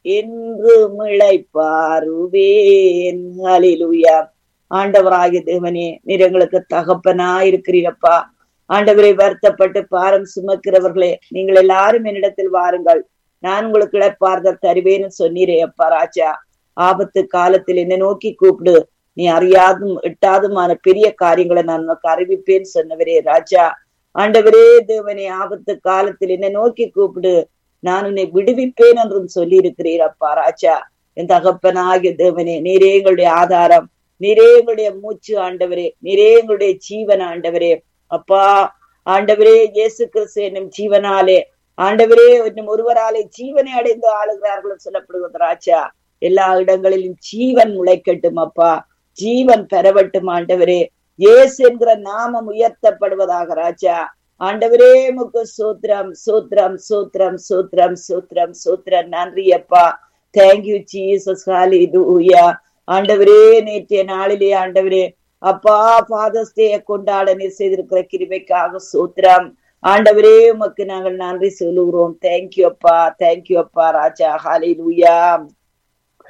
என்றும் இழைப்பாருவேன் ஹalleluya ஆண்டவராகிய தேவனே நீர் எங்களுக்கு தகப்பனா இருக்கிறீரப்பா ஆண்டவரை வருத்தப்பட்டு பாரம் சுமக்கிறவர்களே நீங்கள் எல்லாரும் என்னிடத்தில் வாருங்கள் நான் உங்களுக்கு இழப்பார்தல் தருவேன்னு சொன்னீரே அப்பா ராஜா ஆபத்து காலத்தில் என்னை நோக்கி கூப்பிடு நீ அறியாதும் எட்டாதுமான பெரிய காரியங்களை நான் உனக்கு அறிவிப்பேன் சொன்னவரே ராஜா ஆண்டவரே தேவனே ஆபத்து காலத்தில் என்னை நோக்கி கூப்பிடு நான் உன்னை விடுவிப்பேன் என்றும் சொல்லி இருக்கிறீர் அப்பா ராஜா என் தகப்பனாகிய தேவனே நீரே எங்களுடைய ஆதாரம் நீரே எங்களுடைய மூச்சு ஆண்டவரே நீரே எங்களுடைய ஜீவன் ஆண்டவரே அப்பா ஆண்டவரே இயேசு கிறிஸ்து என்னும் ஜீவனாலே ஆண்டவரே என்னும் ஒருவராலே ஜீவனை அடைந்து ஆளுகிறார்கள் சொல்லப்படுவது ராஜா எல்லா இடங்களிலும் ஜீவன் முளைக்கட்டும் அப்பா ஜீவன் பெறவட்டும் ஆண்டவரே இயேசு என்கிற நாமம் உயர்த்தப்படுவதாக ராஜா ஆண்டவரே முக்கு சூத்திரம் சூத்திரம் சூத்திரம் சூத்திரம் சூத்திரம் சூத்திரம் நன்றி அப்பா தேங்க்யூ ஜீசஸ் ஹalleluya ஆண்டவரே நேற்றைய நாளிலே ஆண்டவரே அப்பா ஃபாதர்ஸ் டே கொண்டாட நீர் செய்திருக்கிற கிருபைக்காக சூத்திரம் ஆண்டவரே உமக்கு நாங்கள் நன்றி சொல்லுகிறோம் தேங்க்யூ அப்பா தேங்க்யூ அப்பா ராஜா ஹalleluya